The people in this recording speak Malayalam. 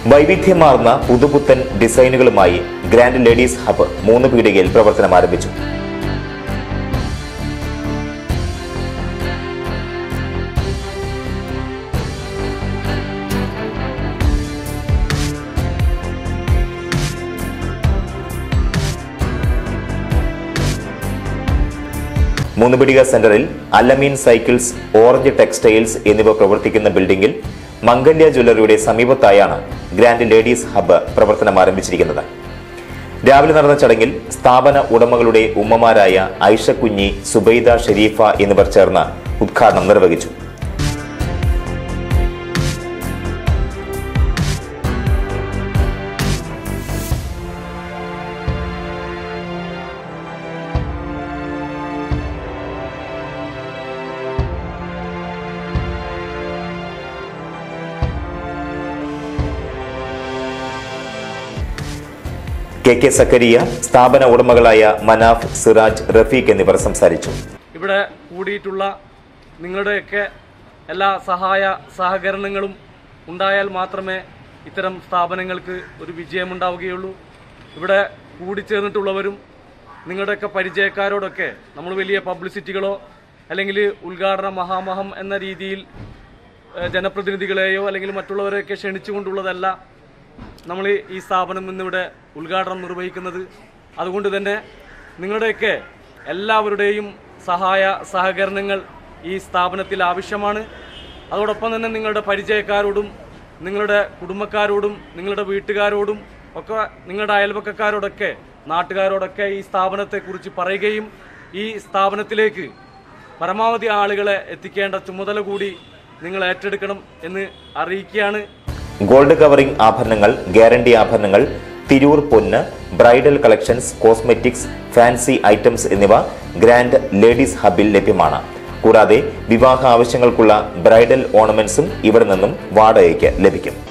വൈവിധ്യമാർന്ന പുതുപുത്തൻ ഡിസൈനുകളുമായി ഗ്രാൻഡ് ലേഡീസ് ഹബ് മൂന്ന് പീടികയിൽ പ്രവർത്തനം ആരംഭിച്ചു മൂന്നുപിടിക സെന്ററിൽ അലമീൻ സൈക്കിൾസ് ഓറഞ്ച് ടെക്സ്റ്റൈൽസ് എന്നിവ പ്രവർത്തിക്കുന്ന ബിൽഡിംഗിൽ മംഗല്യ ജ്വല്ലറിയുടെ സമീപത്തായാണ് ഗ്രാൻഡ് ലേഡീസ് ഹബ്ബ് പ്രവർത്തനം ആരംഭിച്ചിരിക്കുന്നത് രാവിലെ നടന്ന ചടങ്ങിൽ സ്ഥാപന ഉടമകളുടെ ഉമ്മമാരായ ഐഷ കുഞ്ഞി സുബൈദ ഷെരീഫ എന്നിവർ ചേർന്ന് ഉദ്ഘാടനം നിർവഹിച്ചു കെ കെ സക്കരിയ സ്ഥാപന ഉടമകളായ മനാഫ് സിറാജ് റഫീഖ് എന്നിവർ സംസാരിച്ചു ഇവിടെ കൂടിയിട്ടുള്ള നിങ്ങളുടെയൊക്കെ എല്ലാ സഹായ സഹകരണങ്ങളും ഉണ്ടായാൽ മാത്രമേ ഇത്തരം സ്ഥാപനങ്ങൾക്ക് ഒരു വിജയമുണ്ടാവുകയുള്ളൂ ഇവിടെ കൂടിച്ചേർന്നിട്ടുള്ളവരും നിങ്ങളുടെയൊക്കെ പരിചയക്കാരോടൊക്കെ നമ്മൾ വലിയ പബ്ലിസിറ്റികളോ അല്ലെങ്കിൽ ഉദ്ഘാടന മഹാമഹം എന്ന രീതിയിൽ ഏഹ്, ജനപ്രതിനിധികളെയോ അല്ലെങ്കിൽ മറ്റുള്ളവരെയൊക്കെ ക്ഷണിച്ചുകൊണ്ടുള്ളതല്ല നമ്മൾ ഈ സ്ഥാപനം ഇന്നിവിടെ ഉദ്ഘാടനം നിർവഹിക്കുന്നത് അതുകൊണ്ട് തന്നെ നിങ്ങളുടെയൊക്കെ എല്ലാവരുടെയും സഹായ സഹകരണങ്ങൾ ഈ സ്ഥാപനത്തിൽ ആവശ്യമാണ് അതോടൊപ്പം തന്നെ നിങ്ങളുടെ പരിചയക്കാരോടും നിങ്ങളുടെ കുടുംബക്കാരോടും നിങ്ങളുടെ വീട്ടുകാരോടും ഒക്കെ നിങ്ങളുടെ അയൽപക്കക്കാരോടൊക്കെ നാട്ടുകാരോടൊക്കെ ഈ സ്ഥാപനത്തെക്കുറിച്ച് പറയുകയും ഈ സ്ഥാപനത്തിലേക്ക് പരമാവധി ആളുകളെ എത്തിക്കേണ്ട ചുമതല കൂടി നിങ്ങൾ ഏറ്റെടുക്കണം എന്ന് അറിയിക്കുകയാണ് ഗോൾഡ് കവറിംഗ് ആഭരണങ്ങൾ ഗ്യാരണ്ടി ആഭരണങ്ങൾ തിരൂർ പൊന്ന് bridal collections cosmetics fancy items എന്നിവ ഗ്രാൻഡ് ലേഡീസ് ഹബിൽ ലഭ്യമാണ് കൂടാതെ വിവാഹ ആവശ്യങ്ങൾക്കുള്ള ബ്രൈഡൽ ഓർണമെന്റ്സും ഇവിടെ നിന്നും വാടകയ്ക്ക് ലഭിക്കും